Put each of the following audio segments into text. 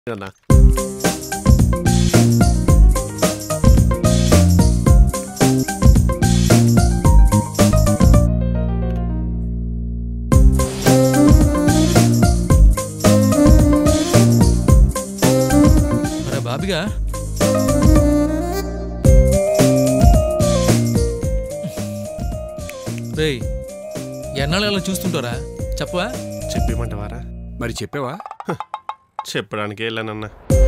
అన్నా అరే బాబిగా రేయ్ ఎన్నాళ్ళు అలా చూస్తుంటారా చెప్పవా చెప్పేమంటావారా మరి చెప్పావా చెప్పడానికి వెళ్ళానన్నా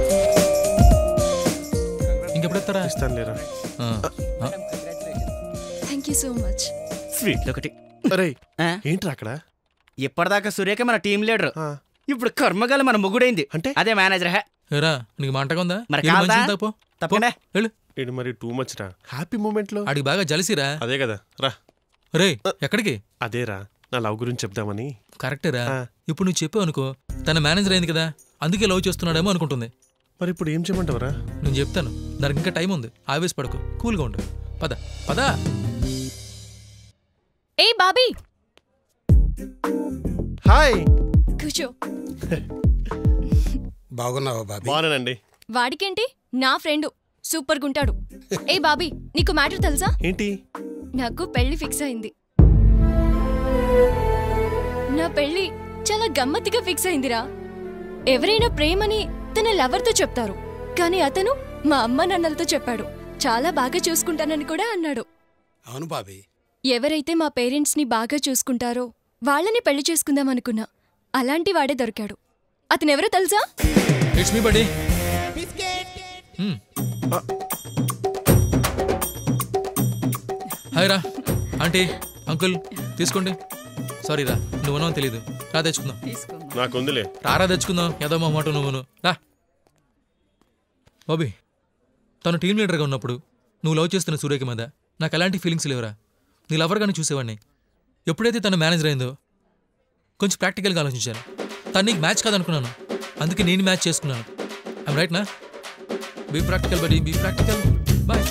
ఇంకెప్పుడెత్తారా ఇస్తాను లేరా ఆ, ఆ, thank you so much sweet ఒకటి అరే ఆ? ఏంట్రా అక్కడ ఇప్పటిదాకా సురేఖ మన టీం లీడర్ ఆ, ఇప్పుడు కర్మగల మన ముగ్గుడైంది అంటే? అదే మేనేజర్ హే ఏరా నీకు మంటగా ఉందా మరి వెళ్ళి కాదా? మంచినీళ్ళు తాగు పో. తప్పకుండా. పో, వెళ్ళు ఇది మరి టూ మచ్ రా హ్యాపీ మూమెంట్ లో ఆడికి బాగా జలసిరా అదే కదా రా రే ఎక్కడికి అదేరా నా లవ్ గురించి చెప్దామని కరెక్టేరా ఆ. ఇప్పుడు నువ్వు చెప్పావు అనుకో తన మేనేజర్ అయింది కదా అందుకే లవ్ చేస్తున్నాడేమో అనుకుంటుంది మరి ఇప్పుడు ఏం చేయమంటావరా నేను చెప్తాను దానికి ఇంకా టైం ఉంది ఆవేశపడకు కూల్గా ఉండు పద పద ఏ బాబీ హాయ్ కూర్చో బాగున్నావా బాబీ బాగున్నానండి వాడికేంటి నా ఫ్రెండు సూపర్ గుంటాడు ఏ బాబీ నీకు మ్యాటర్ తెలుసా ఏంటి నాకు పెళ్లి ఫిక్స్ అయింది నా పెళ్లి చాలా గమ్మత్తుగా ఫిక్స్ అయిందిరా ఎవరైనా ప్రేమని తన లవర్తో చెప్తారు కానీ అతను మా అమ్మ నాన్నలతో చెప్పాడు చాలా బాగా చూసుకుంటానని కూడా అన్నాడు అవును బాబీ ఎవరైతే మా పేరెంట్స్ ని బాగా చూసుకుంటారో వాళ్ళని పెళ్లి చేసుకుందాం అనుకున్నా అలాంటి వాడే దొరికాడు అతనెవరో తెలుసా ఇట్స్ మీ బడి హాయ్ రా ఆంటీ అంకుల్ తీసుకోండి సారీ రా నువ్వునో తెలీదు రా తెచ్చుకుందాం నాకు ఉందిలే రారా తెచ్చుకుందాం ఏదో మా మాట నువ్వును రా బాబీ తను టీం లీడర్గా ఉన్నప్పుడు నువ్వు లవ్ చేస్తున్న సూర్యకి మీద నాకు ఎలాంటి ఫీలింగ్స్ లేవురా నీ లవర్గానే చూసేవాడిని ఎప్పుడైతే తను మేనేజర్ అయిందో కొంచెం ప్రాక్టికల్గా ఆలోచించాను తను నీకు మ్యాచ్ కాదనుకున్నాను అందుకే నేను మ్యాచ్ చేసుకున్నాను ఐమ్ రైట్ నా be practical buddy be practical boy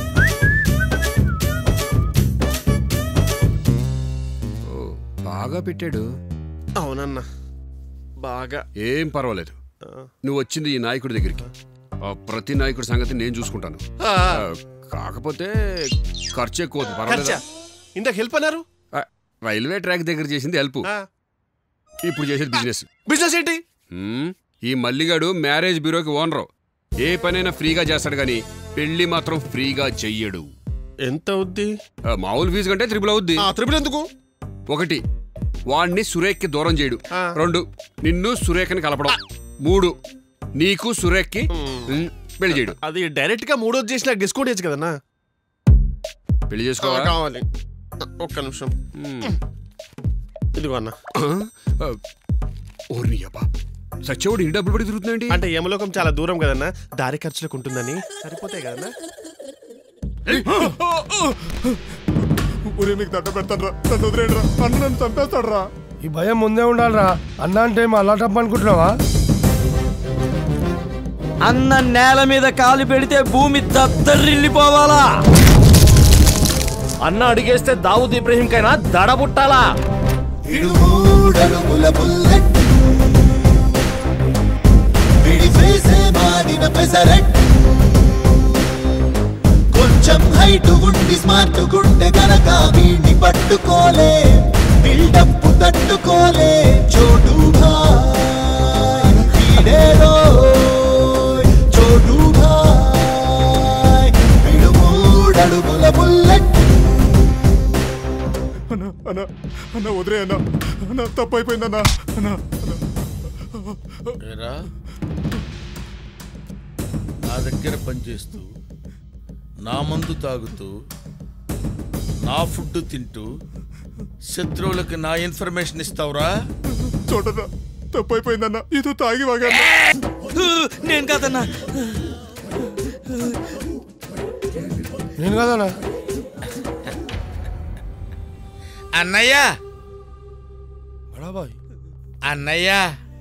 ఓ, బాగా పెట్టాడు అవునన్నా బాగా ఏం పర్వాలేదు ఆ. నువ్వు వచ్చింది ఈ నాయకుడి దగ్గరికి ఆ ప్రతి నాయకుడి సంగతి నేను చూసుకుంటాను ఆ, ఆ, కాకపోతే ఖర్చు ఎక్కువ అవుతుంది, పర్వాలేదా? ఖర్చా ఇందాక హెల్ప్ అన్నారు ఆ, రైల్వే ట్రాక్ దగ్గర చేసింది హెల్ప్ ఆ, ఇప్పుడు చేసేది బిజినెస్ బిజినెస్ ఏంటి హ్మ్, ఈ మల్లిగాడు మ్యారేజ్ బ్యూరోకి ఓనరు ఏ పనైనా ఫ్రీగా చేస్తాడు కానీ పెళ్లి మాత్రం ఫ్రీగా చెయ్యడు ఎంత అవుద్ది ఆ, మామూలు ఫీజు కంటే త్రిపుల్ అవుద్ది ఆ త్రిపుల్ ఎందుకు ఒకటి వాణ్ణి సురేఖ్కి దూరం చేయడు ఆ. రెండు నిన్ను సురేఖని కలపడం మూడు నీకు సురేఖ్కి హ్మ్, పెళ్లి చేయడు అది డైరెక్ట్ గా మూడోది చేసిన డిస్కౌంట్ చేయొచ్చు కదన్నా పెళ్లి ఆ, చేసుకోవా కావాలి ఒక్క నిమిషం హ్మ్. ఇదిగో అన్న ఆ? ఆ, ఓర్ని అబ్బా సత్యవాడు ఇన్ని డబ్బులు పడి తిరుగుతుందండి అంటే యమలోకం చాలా దూరం కదన్నా దారి ఖర్చులకు ఉంటుందని సరిపోతాయి కదన్నా ఊరి మీకు దండ పెడతాను రా నన్ను వదిలేడు రా అన్న నన్ను చంపేస్తాడు రా ఈ భయం ముందే ఉండాలిరా అన్న అంటే ఏం అల్లాటప్ప అనుకుంటున్నావా అన్న నేల మీద కాలు పెడితే భూమి దద్దరిల్లిపోవాలా అన్న అడిగేస్తే దావుద్ ఇబ్రహీం కైనా దడబుట్టాలా ఇడుమూడడుగుల బుల్లెట్ విడిసేసే మాడిన పెసరెట్ కొంచెం హైట్ ఉండి స్మార్ట్ గుండె గనక వీణ్ణి పట్టుకోలే బిల్డప్ తట్టుకోలే చోటు భాయ్ వీడేరో చోటు భాయ్ ఇడుమూడడుగుల బుల్లెట్ అన్న అన్న అన్న వదిలే అన్న అన్న తప్పు అయిపోయింది అన్న అన్న ఏరా నా దగ్గర పనిచేస్తూ నా మందు తాగుతూ నా ఫుడ్ తింటూ శత్రువులకు నా ఇన్ఫర్మేషన్ ఇస్తావురా చూడరా తప్పు అయిపోయిందన్న ఇది తాగి వాగా నేను కాదన్నా నేను కదనా అన్నయ్య బడాబాయ్ అన్నయ్య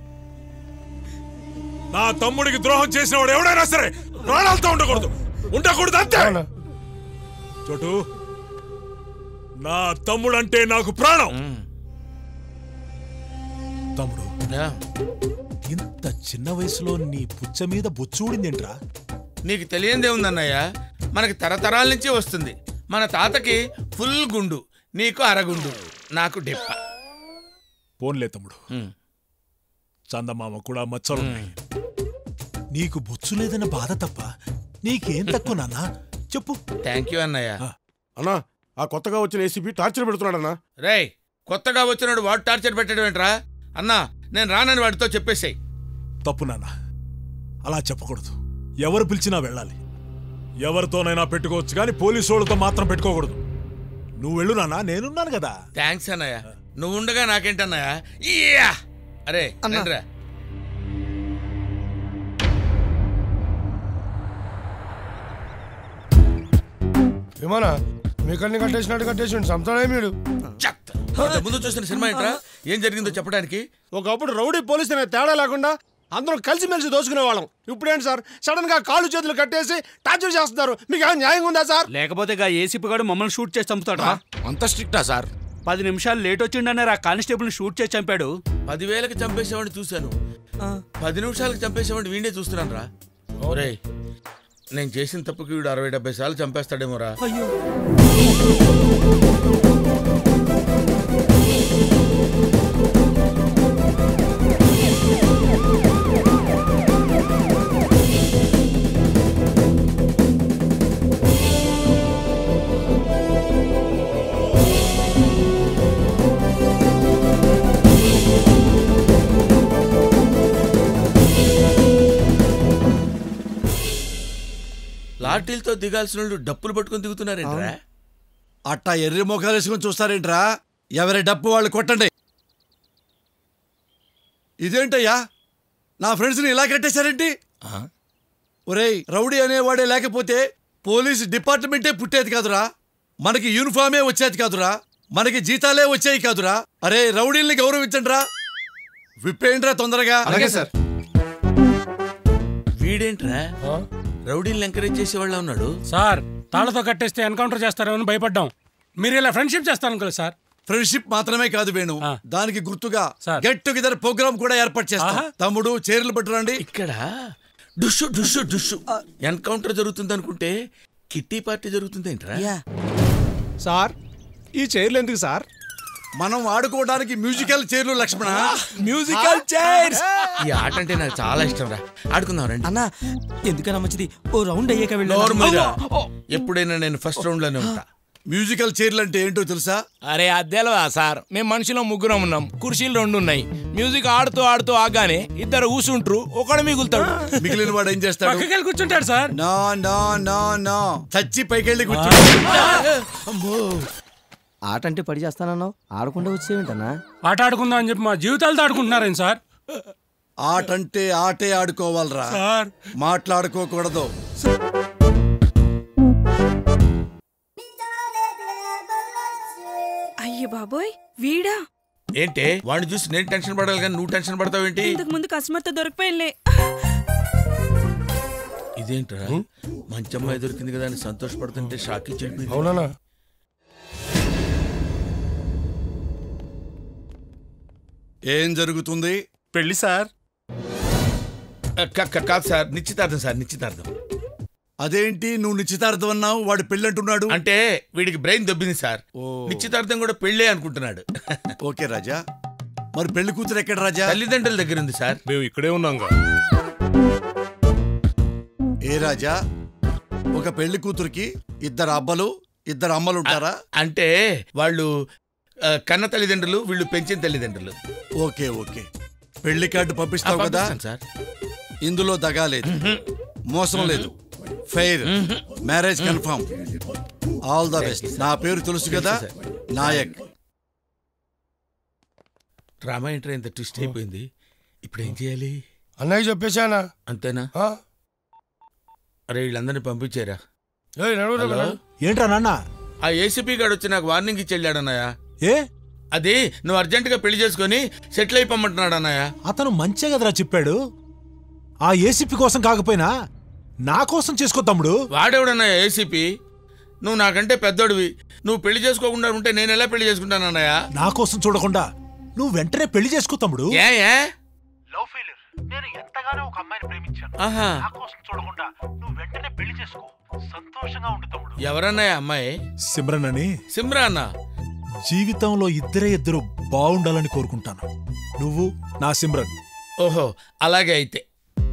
నా తమ్ముడికి ద్రోహం చేసిన వాడు ఎవడైనా సరే ప్రాణాలతో ఉండకూడదు ఉండకూడదు అంతే అవునా? చోటు నా తమ్ముడు అంటే నాకు ప్రాణం తమ్ముడు యా. ఇంత చిన్న వయసులో నీ పుచ్చ మీద బొచ్చు ఊడిందేంట్రా నీకు తెలియందే ఉందన్నయ్య మనకి తరతరాల నుంచి వస్తుంది మన తాతకి ఫుల్ గుండు నీకు అరగుండు నాకు డిప్ప పోన్లే తమ్ముడు చందమామ కూడా మచ్చలున్నాయి నీకు బొచ్చు లేదన్న బాధ తప్ప నీకేం తక్కువ నాన్నా చెప్పు థ్యాంక్ యూ అన్నయ్య అన్నా ఆ కొత్తగా వచ్చిన ఏసీపీ టార్చర్ పెడుతున్నాడన్నా రేయ్ కొత్తగా వచ్చినాడు వాడు టార్చర్ పెట్టడం ఏంట్రా అన్నా నేను రానని వాడితో చెప్పేసాయి తప్పు నాన్న అలా చెప్పకూడదు ఎవరు పిలిచినా వెళ్ళాలి ఎవరితోనైనా పెట్టుకోవచ్చు కానీ పోలీసు వాళ్ళతో మాత్రం పెట్టుకోకూడదు నువ్వు వెళ్ళు నాన్న నేనున్నాను కదా థ్యాంక్స్ అన్నయ్య నువ్వు ఉండగా నాకేంటన్నయ్య ఇయ్యా అరే రండిరా. ఏమన్నా మీకల్ని కట్టేసినట్టు కట్టేసి సంతాడే మీరు ఇంత ముందు చూసిన సినిమా ఏంట్రా ఏం జరిగిందో చెప్పడానికి ఒకప్పుడు రౌడీ పోలీసు అనే తేడా లేకుండా అందరం కలిసిమెలిసి దోచుకునే వాళ్ళం ఇప్పుడేంటి సార్ సడన్ గా కాళ్ళు చేతులు కట్టేసి టార్చర్ చేస్తున్నారు మీకు ఏమైనా న్యాయం ఉందా సార్ లేకపోతే గా ఏసీపీ గారు మమ్మల్ని షూట్ చేసి చంపుతాడా అంత స్ట్రిక్టా సార్ పది నిమిషాలు లేట్ వచ్చిండనే ఆ కానిస్టేబుల్ షూట్ చేసి చంపాడు పదివేలకు చంపేసేవాడిని చూశాను పది నిమిషాలకు చంపేసేవాడిని వీడే చూస్తున్నాను రా ఒరేయ్ నేను చేసిన తప్పుకి వీడు అరవై డెబ్బై సార్లు చంపేస్తాడేమోరా లాఠీలతో దిగాల్సిన వాళ్ళు డప్పులు పట్టుకొని దిగుతున్నారేంట్రా అట్టా ఎర్రి ముఖాలు వేసుకొని చూస్తారేంట్రా ఎవరి డప్పు వాళ్ళు కొట్టండి ఇదేంటయ్యా నా ఫ్రెండ్స్ని ఇలా కట్టేశారేంటి ఒరేయ్ రౌడీ అనేవాడే లేకపోతే పోలీస్ డిపార్ట్మెంటే పుట్టేది కాదురా మనకి యూనిఫామే వచ్చేది కాదురా మనకి జీతాలే వచ్చేవి కాదురా అరే రౌడీల్ని గౌరవించండి రా విప్పేయండిరా తొందరగా అలాగే సార్ వీడేంట్రా రౌడీని ఎంకరేజ్ చేసేవాళ్ళ ఉన్నాడు సార్ తాళ్లతో కట్టేస్తే ఎన్కౌంటర్ చేస్తారేమని భయపడ్డాం మీరు ఇలా ఫ్రెండ్షిప్ చేస్తారనుకోలేదు సార్ ఫ్రెండ్షిప్ మాత్రమే కాదు వేణు దానికి గుర్తుగా గెట్ టుగెదర్ ప్రోగ్రామ్ కూడా ఏర్పాటు చేస్తాం తమ్ముడు చీరలు పట్టురండి ఇక్కడ డుషు డుషు డుషు ఎన్కౌంటర్ జరుగుతుంది అనుకుంటే కిట్టి పార్టీ జరుగుతుందేంట్రా సార్ ఈ చైర్లు ఎందుకు సార్ మనం ఆడుకోవడానికి మ్యూజికల్ చైర్లు లక్ష్మణ మ్యూజికల్ చైర్స్ ఈ ఆట అంటే నాకు చాలా ఇష్టం రా ఆడుకుందాం రండి అన్నా ఎందుకన్నా మంచిది ఓ రౌండ్ అయ్యాక నోరు మీద వెళ్ళి ఎప్పుడైనా నేను ఫస్ట్ రౌండ్ లోనే ఉంటా మ్యూజికల్ చైర్లు అంటే ఏంటో తెలుసా అరే అద్దెలవా సార్ మేము మనుషులం ముగ్గురం ఉన్నాం కుర్చీలు రెండు ఉన్నాయి మ్యూజిక్ ఆడుతూ ఆడుతూ ఆగానే ఇద్దరు కూసుంటారు ఒకడు మిగులుతాడు మిగిలిన వాడు ఏం చేస్తాడు పక్కకెళ్ళి కూర్చుంటాడు sir no no no no చచ్చి పైకెళ్ళి కూర్చో ఆట అంటే పడి చేస్తానన్నావు ఆడకుండా వచ్చేవేంటన్నా ఆట ఆడుకుందాం అని చెప్పి మా జీవితాలతో ఆడుకుంటున్నారేం సార్ ఆటంటే ఆటే ఆడుకోవాలరా సార్ మాట్లాడుకోకూడదు అయ్య బాబోయ్ వీడా ఏంటే వాడిని చూసి నేను టెన్షన్ పడాలి కానీ నువ్వు టెన్షన్ పడతావేంటి ఇంతకు ముందు కస్టమర్తో దొరికిపోయిలే ఇదేంట్రా మంచి అమ్మాయి దొరికింది కదా అని సంతోషపడుతుంటే షాక్ ఇచ్చి అవునా ఏం జరుగుతుంది పెళ్లి సార్ కాదు సార్ నిశ్చితార్థం సార్ నిశ్చితార్థం అదేంటి నువ్వు నిశ్చితార్థం అన్నావు వాడు పెళ్ళంటున్నాడు అంటే వీడికి బ్రెయిన్ దొబ్బింది సార్ నిశ్చితార్థం కూడా పెళ్ళే అనుకుంటున్నాడు ఓకే రాజా మరి పెళ్లి కూతురు ఎక్కడ రాజా తల్లిదండ్రుల దగ్గర ఉంది సార్ మేము ఇక్కడే ఉన్నాంగా ఏ రాజా ఒక పెళ్లి కూతురికి ఇద్దరు అబ్బలు ఇద్దరు అమ్మలు ఉంటారా అంటే వాళ్ళు ఆ, కన్న తల్లిదండ్రులు వీళ్ళు పెంచిన తల్లిదండ్రులు ఓకే ఓకే పెళ్లి కార్డు పంపిస్తావు ఆ, కదా పంపిస్తాను సార్ ఇందులో దగా లేదు మోసం లేదు fair marriage confirm all the best నా పేరు తెలుసు కదా నాయక్ డ్రామా ఎంటర్ ఇంత ట్విస్ట్ అయిపోయింది ఇప్పుడు ఏం చేయాలి అన్నయ్య చెప్పేశానా అంతేనా అరే వీళ్ళందరినీ పంపించారా ఏయ్, నడువురా, హలో? నడువు. ఏంట్రా నాన్న ఆ ఏసీపీ గారు వచ్చి నాకు వార్నింగ్ ఇచ్చి వెళ్ళాడన్నయ్య ఏ అది నువ్వు అర్జెంటుగా పెళ్లి చేసుకొని సెటిల్ అయిపోమంటున్నాడు అన్నయ్య అతను మంచే కదరా చెప్పాడు ఆ ఏసీపీ కోసం కాకపోయినా నా కోసం చేసుకో తమ్ముడు వాడేవాడన్నయ్య ఏసీపీ నువ్వు నాకంటే పెద్దోడివి నువ్వు పెళ్లి చేసుకోకుండా ఉంటే నేను ఎలా పెళ్లి చేసుకుంటానన్నయ్య నా కోసం చూడకుండా నువ్వు వెంటనే పెళ్లి చేసుకో తమ్ముడు ఏ ఏ నేను ఎంతగానో ఒక అమ్మాయిని ప్రేమించాను ఆహా. నా కోసం చూడకుండా నువ్వు వెంటనే పెళ్లి చేసుకో సంతోషంగా ఉండు తమ్ముడు ఎవరన్నాయి అమ్మాయి సిమ్రన్ అని సిమ్రాన్న జీవితంలో ఇద్దరే ఇద్దరు బాగుండాలని కోరుకుంటాను నువ్వు నా సిమ్రన్ ఓహో అలాగే అయితే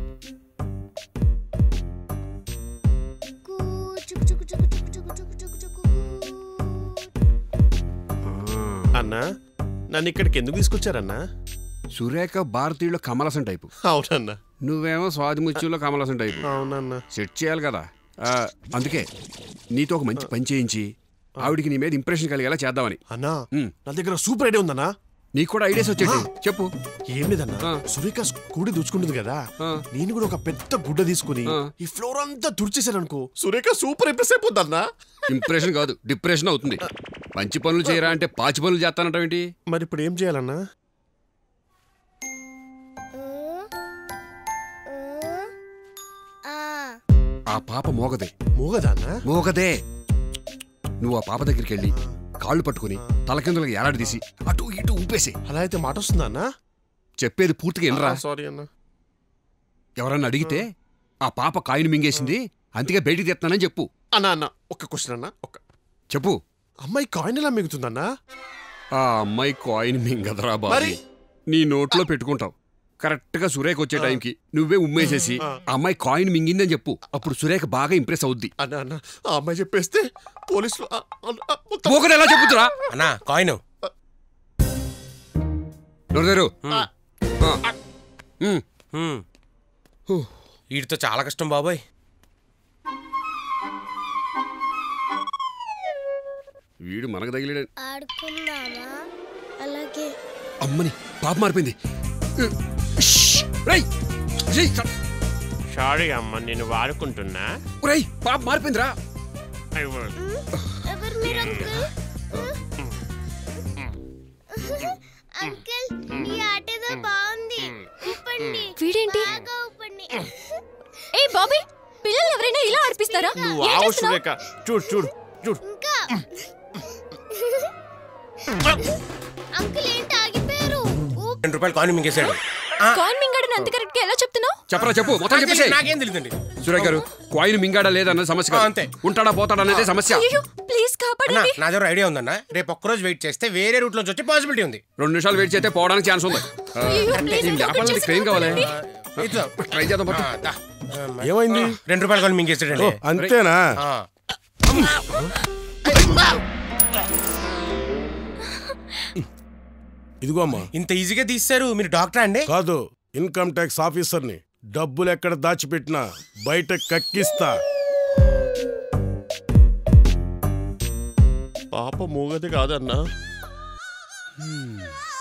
అన్నా నన్ను ఇక్కడికి ఎందుకు తీసుకొచ్చారన్నా సురేఖ భారతీయులో కమలసం టైపు అవునన్నా నువ్వేమో స్వాతిముత్యంలో కమలసం టైపు అవునన్నా సెట్ చేయాలి కదా ఆ, అందుకే నీతో ఒక మంచి పని చేయించి ఆవిడికి నీ మీద ఇంప్రెషన్ కలిగేలా చేద్దామని అన్నా నా దగ్గర సూపర్ ఐడియా ఉందన్నా నీకు కూడా ఐడియాస్ వచ్చేటి చెప్పు ఏం లేదన్నా సురేఖ కూడి దూచుకుంటుంది కదా నేను కూడా ఒక పెద్ద గుడ్డ తీసుకుని ఈ ఫ్లోర్ అంతా తుడిచేసాను అనుకో సురేఖ సూపర్ ఇంప్రెస్ అయిపోద్దన్నా ఇంప్రెషన్ కాదు డిప్రెషన్ అవుతుంది మంచి పనులు చేయరా అంటే పాచి పనులు చేస్తానంటావేంటి మరి ఇప్పుడు ఏం చేయాలన్నా ఆ పాప మోగదే మోగదాన్నా మోగదే నువ్వు ఆ పాప దగ్గరికి వెళ్ళి కాళ్ళు పట్టుకుని తలకిందులకు ఏలాడదీసి అటు ఇటు ఊపేసి అలా అయితే మాట వస్తుందా అన్నా చెప్పేది పూర్తిగా ఎనరా సారీ అన్నా ఎవరన్నా అడిగితే ఆ పాప కాయిన్ మింగేసింది అందుకే బయటికి తెస్తానని చెప్పు అన్నా అన్న ఒక్క క్వశ్చన్ అన్నా ఒక్క చెప్పు అమ్మాయి కాయిన్ ఎలా మిగుతుందన్నా ఆ అమ్మాయి కాయిన్ మింగదరా బాబు మరి? నీ నోట్లో పెట్టుకుంటావు కరెక్ట్ గా సురేఖ వచ్చే టైంకి నువ్వే ఉమ్మేసేసి ఆ. ఆ అమ్మాయి కాయిన్ మింగిందని చెప్పు అప్పుడు సురేఖ బాగా ఇంప్రెస్ అవుద్ది అన్నా అన్న ఆ అమ్మాయి చెప్పేస్తే పోలీసులు ఆ, ఆ, ఆ, మొత్తం- మోకడు ఎలా చెప్పుతురా అన్నా కాయిన్ నోరుదేరు వీటితో చాలా కష్టం బాబాయ్ వీడు మనకు తగిలేడు ఆడుకుందామా అలాగే అమ్మని పాప మారిపోయింది షష్! రేయ్! రేయ్! సారీ అమ్మ నేను వాడుకుంటున్నా రేయ్ పాప మారిపోయిందిరా ఎవరు మీరు అంకుల్ అంకుల్ ఈ ఆట ఏదో బాగుంది ఊపండి వీడేంటి? బాగా ఊపండి ఏ బాబీ పిల్లలు ఎవరైనా ఇలా ఆడిపిస్తారా నువ్వు ఏం ఆవు చేస్తున్నావ్? సురేఖ చూడు చూడు చూడు ఇంకా అంకుల్ ఏంటి ఆగిపోయారు ఊప్ రెండు రూపాయలు కాయిన్ మింగేశాడు కాయిన్ మింగడని అంత కరెక్ట్ గా ఎలా చెప్తున్నావు చెప్పరా చెప్పు మొత్తం చెప్పేసి నాకేం తెలియదండి సురేఖ గారు కాయిన్ మింగాడా లేదన్న సమస్య కాదు. అంతే. ఉంటాడా పోతాడా అనేది సమస్య అయ్యో ప్లీజ్ అన్నా కాపాడండి నా దగ్గర ఐడియా ఉందన్న రేపు ఒక్కరోజు వెయిట్ చేస్తే వేరే రూట్ నుంచి వచ్చే పాసిబిలిటీ ఉంది రెండు నిమిషాలు వెయిట్ చేస్తే పోవడానికి ఛాన్స్ ఉంది ఆ, అయ్యో, please, ఈ అలా వ్యాపారానికి చేసి క్రెయిన్ కావాలి ఇట్లా ట్రై చేద్దాం పట్టు. ఆ, దా. ఏమైంది రెండు రూపాయలు కాయిన్ మింగేశాడండి ఓ, అంతేనా ఆ. ఇదిగో అమ్మా ఇంత ఈజీగా తీస్తారు మీరు డాక్టరా అండి కాదు ఇన్కమ్ ట్యాక్స్ ఆఫీసర్ని డబ్బులు ఎక్కడ దాచిపెట్టినా బయట కక్కిస్తా పాప మూగది కాదన్నా